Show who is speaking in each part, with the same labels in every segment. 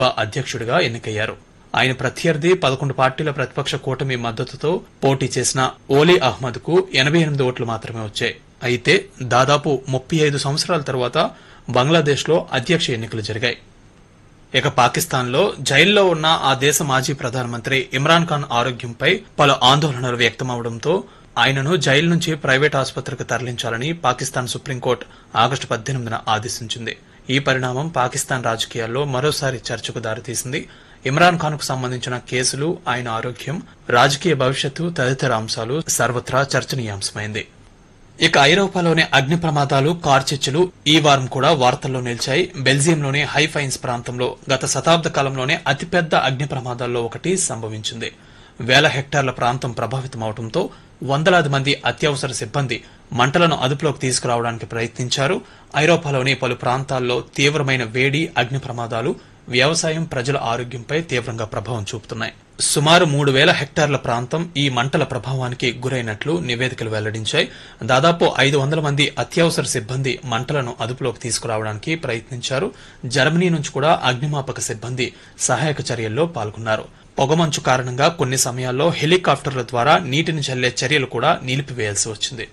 Speaker 1: అధ్యక్షుడిగా ఎన్నికయ్యారు ఆయన ప్రత్యర్థి పదకొండు పార్టీల ప్రతిపక్ష కూటమి మద్దతుతో పోటీ చేసిన ఓలీ అహ్మద్ కు ఎనభై ఎనిమిది ఓట్లు మాత్రమే వచ్చాయి అయితే దాదాపు ముప్పై ఐదు సంవత్సరాల తర్వాత బంగ్లాదేశ్ లో అధ్యక్ష ఎన్నికలు జరిగాయి ఇక పాకిస్తాన్ లో జైల్లో ఉన్న ఆ దేశ మాజీ ప్రధానమంత్రి ఇమ్రాన్ ఖాన్ ఆరోగ్యంపై పలు ఆందోళనలు వ్యక్తమవడంతో ఆయనను జైలు నుంచి ప్రైవేట్ ఆసుపత్రికి తరలించాలని పాకిస్తాన్ సుప్రీంకోర్టు ఆగస్టు పద్దెనిమిదిన ఆదేశించింది ఈ పరిణామం పాకిస్తాన్ రాజకీయాల్లో మరోసారి చర్చకు దారితీసింది ఇమ్రాన్ ఖాన్ కు సంబంధించిన కేసులు ఆయన ఆరోగ్యం రాజకీయ భవిష్యత్తు తదితర అంశాలు సర్వత్రా చర్చనీయాంశమైంది ఇక ఐరోపాలోని అగ్ని ప్రమాదాలు కార్చిచ్చులు ఈ వారం కూడా వార్తల్లో నిలిచాయి బెల్జియంలోని హైఫైన్స్ ప్రాంతంలో గత శతాబ్ద కాలంలోనే అతిపెద్ద అగ్ని ప్రమాదాల్లో ఒకటి సంభవించింది వేల హెక్టార్ల ప్రాంతం ప్రభావితమవడంతో వందలాది మంది అత్యవసర సిబ్బంది మంటలను అదుపులోకి తీసుకురావడానికి ప్రయత్నించారు ఐరోపాలోని పలు ప్రాంతాల్లో తీవ్రమైన వేడి అగ్ని ప్రమాదాలు వ్యవసాయం ప్రజల ఆరోగ్యంపై తీవ్రంగా ప్రభావం చూపుతున్నాయి సుమారు మూడు వేల హెక్టార్ల ప్రాంతం ఈ మంటల ప్రభావానికి గురైనట్లు నివేదికలు వెల్లడించాయి దాదాపు ఐదు వందల మంది అత్యవసర సిబ్బంది మంటలను అదుపులోకి తీసుకురావడానికి ప్రయత్నించారు జర్మనీ నుంచి కూడా అగ్నిమాపక సిబ్బంది సహాయక చర్యల్లో పాల్గొన్నారు పొగమంచు కారణంగా కొన్ని సమయాల్లో హెలికాప్టర్ల ద్వారా నీటిని చల్లే చర్యలు కూడా నిలిపివేయాల్సి వచ్చింది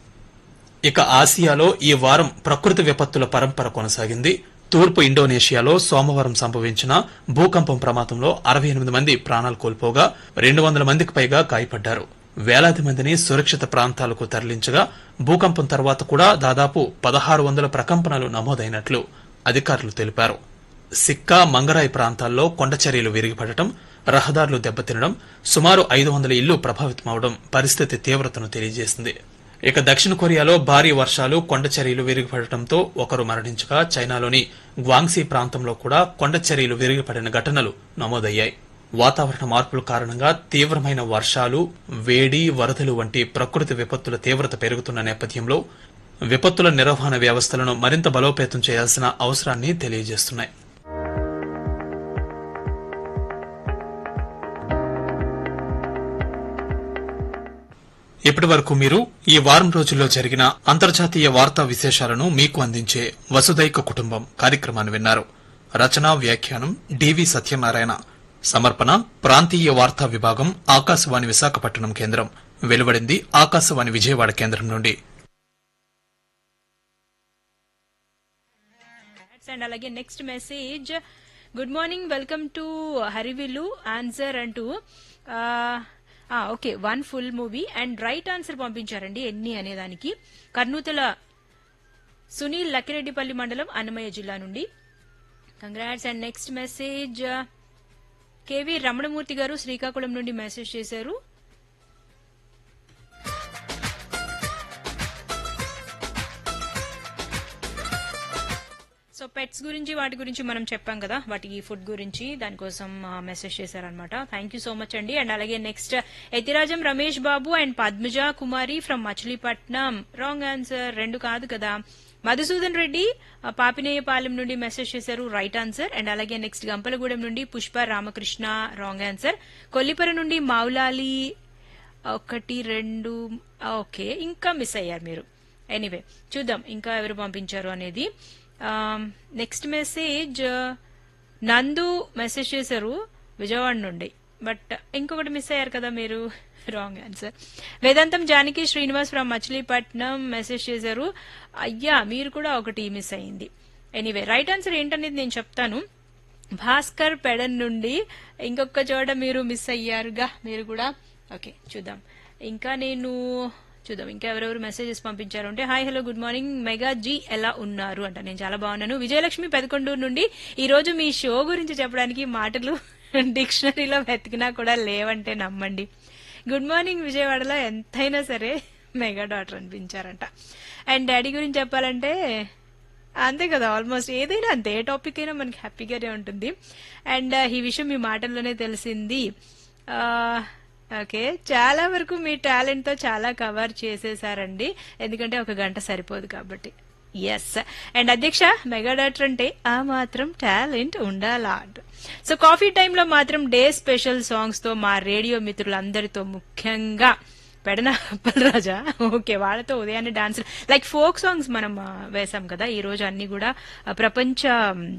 Speaker 1: ఇక ఆసియాలో ఈ వారం ప్రకృతి విపత్తుల పరంపర కొనసాగింది తూర్పు ఇండోనేషియాలో సోమవారం సంభవించిన భూకంపం ప్రమాదంలో అరవై ఎనిమిది మంది ప్రాణాలు కోల్పోగా రెండు వందల మందికి పైగా గాయపడ్డారు వేలాది మందిని సురక్షిత ప్రాంతాలకు తరలించగా భూకంపం తర్వాత కూడా దాదాపు పదహారు వందల ప్రకంపనలు నమోదైనట్లు అధికారులు తెలిపారు సిక్కా మంగరాయి ప్రాంతాల్లో కొండచర్యలు విరిగిపడటం రహదారులు దెబ్బతినడం సుమారు ఐదు వందల ఇళ్లు ప్రభావితమవడం పరిస్థితి తీవ్రతను తెలియజేసింది ఇక దక్షిణ కొరియాలో భారీ వర్షాలు కొండచర్యలు విరిగిపడటంతో ఒకరు మరణించగా చైనాలోని గ్వాంగ్సీ ప్రాంతంలో కూడా కొండచర్యలు విరిగిపడిన ఘటనలు నమోదయ్యాయి వాతావరణ మార్పుల కారణంగా తీవ్రమైన వర్షాలు వేడి వరదలు వంటి ప్రకృతి విపత్తుల తీవ్రత పెరుగుతున్న నేపథ్యంలో విపత్తుల నిర్వహణ వ్యవస్థలను మరింత బలోపేతం చేయాల్సిన అవసరాన్ని తెలియజేస్తున్నాయి ఇప్పటి వరకు మీరు ఈ వారం రోజుల్లో జరిగిన అంతర్జాతీయ వార్తా విశేషాలను మీకు అందించే వసుదైక కుటుంబం కార్యక్రమాన్ని విన్నారు రచనా వ్యాఖ్యానం డివి సత్యనారాయణ సమర్పణ ప్రాంతీయ వార్తా విభాగం ఆకాశవాణి విశాఖపట్నం కేంద్రం వెలువడింది ఆకాశవాణి విజయవాడ కేంద్రం నుండి
Speaker 2: అండ్ అలాగే next message good morning welcome to Harivillu answer అంటూ okay one full movie and right answer పంపించారండి ఎన్ని అనేదానికి కర్నూతల సునీల్ లక్కిరెడ్డిపల్లి మండలం అన్నమయ్య జిల్లా నుండి congrats and next message K V Ramanamurthy garu Srikakulam నుండి మెసేజ్ చేశారు సో పెట్స్ గురించి వాటి గురించి మనం చెప్పాం కదా వాటి ఫుడ్ గురించి దానికోసం మెసేజ్ చేశారనమాట థ్యాంక్ యూ సో మచ్ అండి అండ్ అలాగే నెక్స్ట్ Ethirajam Ramesh Babu and Padmaja Kumari from Machilipatnam wrong answer రెండు కాదు కదా మధుసూదన్ రెడ్డి ఆ, పాపినేయపాలెం నుండి మెసేజ్ చేశారు రైట్ ఆన్సర్ అండ్ అలాగే నెక్స్ట్ గంపలగూడెం నుండి పుష్ప రామకృష్ణ రాంగ్ ఆన్సర్ కొల్లిపర నుండి మౌలాలి ఒకటి రెండు ఓకే ఇంకా మిస్ అయ్యారు మీరు ఎనీవే చూద్దాం ఇంకా ఎవరు పంపించారు అనేది నెక్స్ట్ మెసేజ్ నందు మెసేజ్ చేశారు విజయవాడ నుండి బట్ ఇంకొకటి మిస్ అయ్యారు కదా మీరు wrong answer Vedantam Janaki Srinivas from Machilipatnam message చేశారు అయ్యా మీరు కూడా ఒకటి మిస్ అయింది ఎనీవే రైట్ ఆన్సర్ ఏంటనేది నేను చెప్తాను భాస్కర్ పెడన్ నుండి ఇంకొక చోట మీరు మిస్ అయ్యారుగా మీరు కూడా ఓకే చూద్దాం ఇంకా నేను చూద్దాం ఇంకా ఎవరెవరు మెసేజెస్ పంపించారు అంటే hi hello good morning mega ji ఎలా ఉన్నారు అంట నేను చాలా బాగున్నాను విజయలక్ష్మి పెదకొండూరు నుండి ఈ రోజు మీ షో గురించి చెప్పడానికి మాటలు డిక్షనరీలో వెతికినా కూడా లేవంటే నమ్మండి గుడ్ మార్నింగ్ విజయవాడలో ఎంతైనా సరే మెగా డాటర్ అనిపించారంట అండ్ డాడీ గురించి చెప్పాలంటే అంతే కదా ఆల్మోస్ట్ ఏదైనా అంతే ఏ టాపిక్ అయినా మనకి హ్యాపీగానే ఉంటుంది అండ్ ఈ విషయం మీ మాటల్లోనే తెలిసింది ఆ, ఓకే చాలా వరకు మీ టాలెంట్ తో చాలా కవర్ చేసేసారండి ఎందుకంటే ఒక గంట సరిపోదు కాబట్టి ఎస్ అండ్ అధ్యక్ష మెగా డాక్టర్ అంటే ఆ మాత్రం టాలెంట్ ఉండాలా అంట సో కాఫీ టైంలో మాత్రం డే స్పెషల్ సాంగ్స్ తో మా రేడియో మిత్రులందరితో ముఖ్యంగా పెడన రాజా ఓకే వాళ్ళతో ఉదయాన్నే డాన్స్ లైక్ ఫోక్ సాంగ్స్ మనం ఆ, వేసాం కదా ఈ రోజు అన్ని కూడా ఆ, ప్రపంచ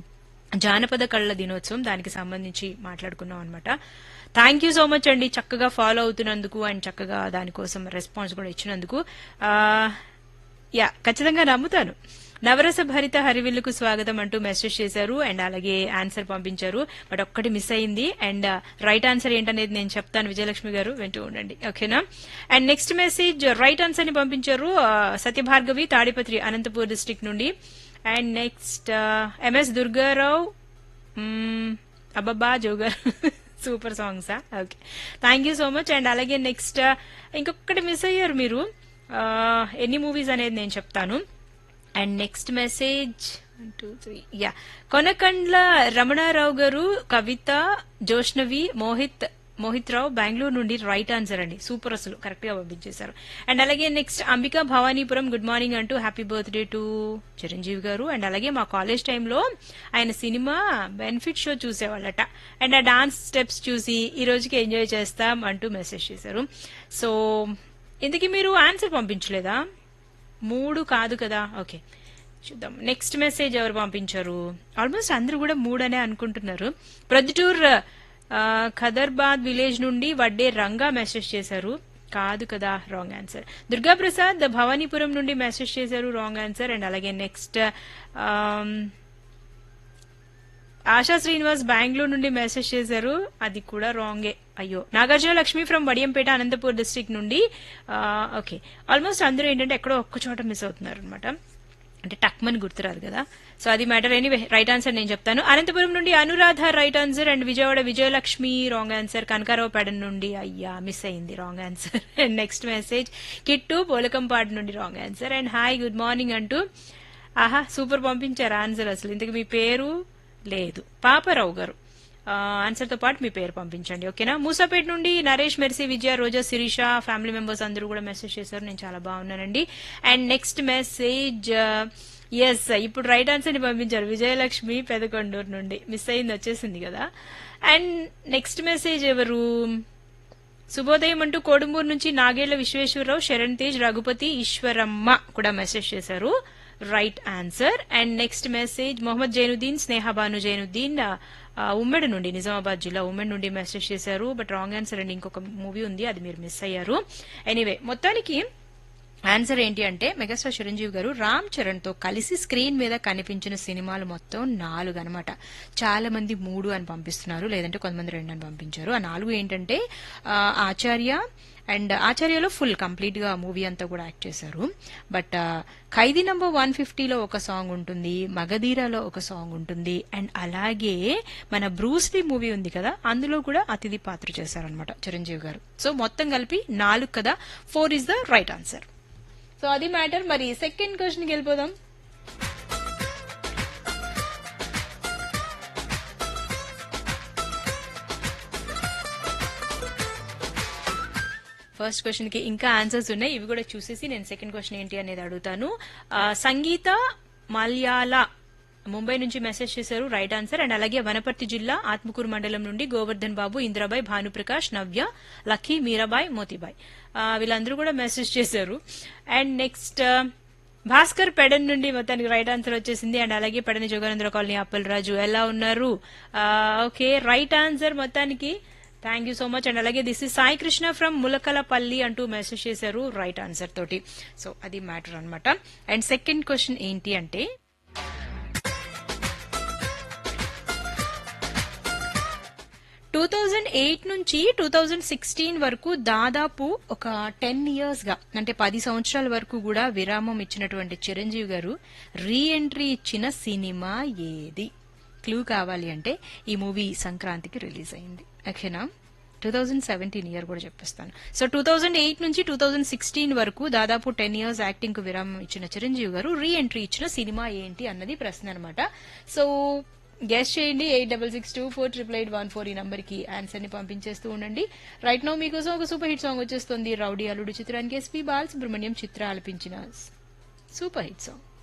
Speaker 2: జానపద కళ్ళ దినోత్సవం దానికి సంబంధించి మాట్లాడుకున్నాం అనమాట థ్యాంక్ యూ సో మచ్ అండి చక్కగా ఫాలో అవుతున్నందుకు అండ్ చక్కగా దానికోసం రెస్పాన్స్ కూడా ఇచ్చినందుకు ఆ, యా ఖచ్చితంగా నమ్ముతాను నవరస భరిత హరివిల్లుకు స్వాగతం అంటూ మెసేజ్ చేశారు అండ్ అలాగే ఆన్సర్ పంపించారు బట్ ఒక్కటి మిస్ అయింది అండ్ రైట్ ఆన్సర్ ఏంటనేది నేను చెప్తాను విజయలక్ష్మి గారు వింటూ ఉండండి ఓకేనా and next message right answer ని పంపించారు ఆ, సత్యభార్గవి తాడిపత్రి అనంతపూర్ డిస్టిక్ నుండి అండ్ నెక్స్ట్ ఎంఎస్ దుర్గారావు మ్మ్, అబ్బబ్బా జోగర్ సూపర్ సాంగ్సా okay thank you so much and అలాగే నెక్స్ట్ ఇంకొకటి మిస్ అయ్యారు మీరు ఆ, ఎన్ని మూవీస్ అనేది నేను చెప్తాను and next message two three యా కొనకండ్ల రమణారావు గారు కవిత జోష్నవి మోహిత్ మోహిత్ రావు బెంగళూరు నుండి రైట్ ఆన్సర్ అండి సూపర్ అసలు కరెక్ట్ గా పంపించేశారు అండ్ అలాగే next Ambika Bhavanipuram good morning అంటూ happy birthday to Chiranjeevi garu and అలాగే మా కాలేజ్ టైంలో ఆయన సినిమా బెనిఫిట్ షో చూసేవాళ్ళట అండ్ ఆ డాన్స్ స్టెప్స్ చూసి ఈ రోజుకి ఎంజాయ్ చేస్తాం అంటూ మెసేజ్ చేశారు సో ఇంతకీ మీరు ఆన్సర్ పంపించలేదా మూడు కాదు కదా ఓకే చూద్దాం నెక్స్ట్ మెసేజ్ ఎవరు పంపించారు ఆల్మోస్ట్ అందరూ కూడా మూడనే అనుకుంటున్నారు ప్రొద్దుటూర్ ఆ, ఖదర్బాద్ విలేజ్ నుండి వడ్డే రంగా మెసేజ్ చేశారు కాదు కదా రాంగ్ ఆన్సర్ దుర్గా ప్రసాద్ భవానీపురం నుండి మెసేజ్ చేశారు రాంగ్ ఆన్సర్ అండ్ అలాగే నెక్స్ట్ ఆశా శ్రీనివాస్ బెంగళూరు నుండి మెసేజ్ చేశారు అది కూడా రాంగే అయ్యో నాగార్జున లక్ష్మి ఫ్రమ్ వడియంపేట అనంతపూర్ డిస్ట్రిక్ట్ నుండి ఓకే ఆల్మోస్ట్ అందరూ ఏంటంటే ఎక్కడో ఒక్క చోట మిస్ అవుతున్నారు అనమాట అంటే టక్మని గుర్తురాదు కదా సో అది మ్యాటర్ ఎనీవే రైట్ ఆన్సర్ నేను చెప్తాను అనంతపురం నుండి Anuradha right answer and Vijayawada Vijayalakshmi wrong answer Kanakarao Peda నుండి అయ్యా మిస్ అయింది wrong answer and next message Kittu Polakampadu నుండి wrong answer and hi good morning అంటూ ఆహా సూపర్ పంపించారు ఆన్సర్ అసలు ఇంతకు మీ పేరు లేదు పాపారావు గారు ఆన్సర్ తో పాటు మీ పేరు పంపించండి ఓకేనా మూసాపేట నుండి Naresh Mercy Vijaya Roja Sirisha family members అందరూ కూడా మెసేజ్ చేశారు నేను చాలా బాగున్నానండి అండ్ నెక్స్ట్ మెసేజ్ ఎస్ ఇప్పుడు రైట్ ఆన్సర్ ని పంపించారు విజయలక్ష్మి పెదకొండూరు నుండి మిస్ అయింది వచ్చేసింది కదా అండ్ నెక్స్ట్ మెసేజ్ ఎవరు శుభోదయం అంటూ కోడుమూరు నుంచి నాగేళ్ల విశ్వేశ్వరరావు శరణ్ తేజ్ రఘుపతి ఈశ్వరమ్మ కూడా మెసేజ్ చేశారు right answer and next message Mohammed Zainuddin Snehabanu Zainuddin ఆ, ఆ, ఉమ్మెడి నుండి నిజామాబాద్ జిల్లా ఉమ్మెడి నుండి మెసేజ్ చేశారు బట్ రాంగ్ ఆన్సర్ అండి ఇంకొక మూవీ ఉంది అది మీరు మిస్ అయ్యారు ఎనీవే మొత్తానికి ఆన్సర్ ఏంటి అంటే మెగాస్టార్ చిరంజీవి గారు రామ్ చరణ్ తో కలిసి స్క్రీన్ మీద కనిపించిన సినిమాలు మొత్తం నాలుగు అనమాట చాలా మంది మూడు అని పంపిస్తున్నారు లేదంటే కొంతమంది రెండు అని పంపించారు ఆ నాలుగు ఏంటంటే ఆ, ఆచార్య అండ్ ఆచార్యలో ఫుల్ కంప్లీట్ గా మూవీ అంతా కూడా యాక్ట్ చేశారు బట్ ఆ, ఖైదీ నంబర్ వన్ ఫిఫ్టీలో ఒక సాంగ్ ఉంటుంది మగధీరాలో ఒక సాంగ్ ఉంటుంది అండ్ అలాగే మన బ్రూస్లీ మూవీ ఉంది కదా అందులో కూడా అతిథి పాత్ర చేశారనమాట చిరంజీవి గారు సో మొత్తం కలిపి నాలుగు కదా four is the right answer so అది మ్యాటర్ మరి సెకండ్ క్వశ్చన్కి వెళ్ళిపోదాం ఫస్ట్ క్వశ్చన్ కి ఇంకా ఆన్సర్స్ ఉన్నాయి ఇవి కూడా చూసేసి నేను సెకండ్ క్వశ్చన్ ఏంటి అనేది అడుగుతాను ఆ, సంగీత మల్యాల ముంబై నుంచి మెసేజ్ చేశారు రైట్ ఆన్సర్ అండ్ అలాగే వనపర్తి జిల్లా ఆత్మకూరు మండలం నుండి గోవర్ధన్ బాబు ఇంద్రాబాయ్ భానుప్రకాష్ నవ్య లక్కీ మీరాబాయ్ మోతీబాయ్ ఆ, వీళ్ళందరూ కూడా మెసేజ్ చేశారు అండ్ నెక్స్ట్ భాస్కర్ పెడన్ నుండి మొత్తానికి రైట్ ఆన్సర్ వచ్చేసింది అండ్ అలాగే పెడని జోగానంద్ర కాలనీ అప్పలరాజు ఎలా ఉన్నారు ఆ, ఓకే రైట్ ఆన్సర్ మొత్తానికి thank you so much and అలాగే this is Sai Krishna from Mulakalapalli అంటూ మెసేజ్ చేశారు రైట్ ఆన్సర్ తోటి సో అది మ్యాటర్ అన్నమాట అండ్ సెకండ్ క్వశ్చన్ ఏంటి అంటే టూ థౌజండ్ ఎయిట్ నుంచి టూ థౌజండ్ సిక్స్టీన్ వరకు దాదాపు ఒక టెన్ ఇయర్స్ గా అంటే పది సంవత్సరాల వరకు కూడా విరామం ఇచ్చినటువంటి చిరంజీవి గారు రీ ఎంట్రీ ఇచ్చిన సినిమా ఏది క్లూ కావాలి అంటే ఈ మూవీ సంక్రాంతికి రిలీజ్ అయింది ఓకేనా టూ థౌజండ్ సెవెంటీన్ ఇయర్ కూడా చెప్పేస్తాను సో టూ థౌజండ్ ఎయిట్ నుంచి టూ థౌజండ్ సిక్స్టీన్ వరకు దాదాపు టెన్ ఇయర్స్ యాక్టింగ్ కు విరామం ఇచ్చిన చిరంజీవి గారు రీ ఎంట్రీ ఇచ్చిన సినిమా ఏంటి అన్నది ప్రశ్న అనమాట సో గెస్ట్ చేయండి eight double six two four triple eight one four ఈ నంబర్ కి ఆన్సర్ ని పంపించేస్తూ ఉండండి రైట్ నో మీకోసం ఒక సూపర్ హిట్ సాంగ్ వచ్చేస్తుంది రౌడీ అల్లుడు చిత్రానికి ఎస్పీ బాల్ సుబ్రహ్మణ్యం చిత్ర ఆలపించిన సూపర్ హిట్ సాంగ్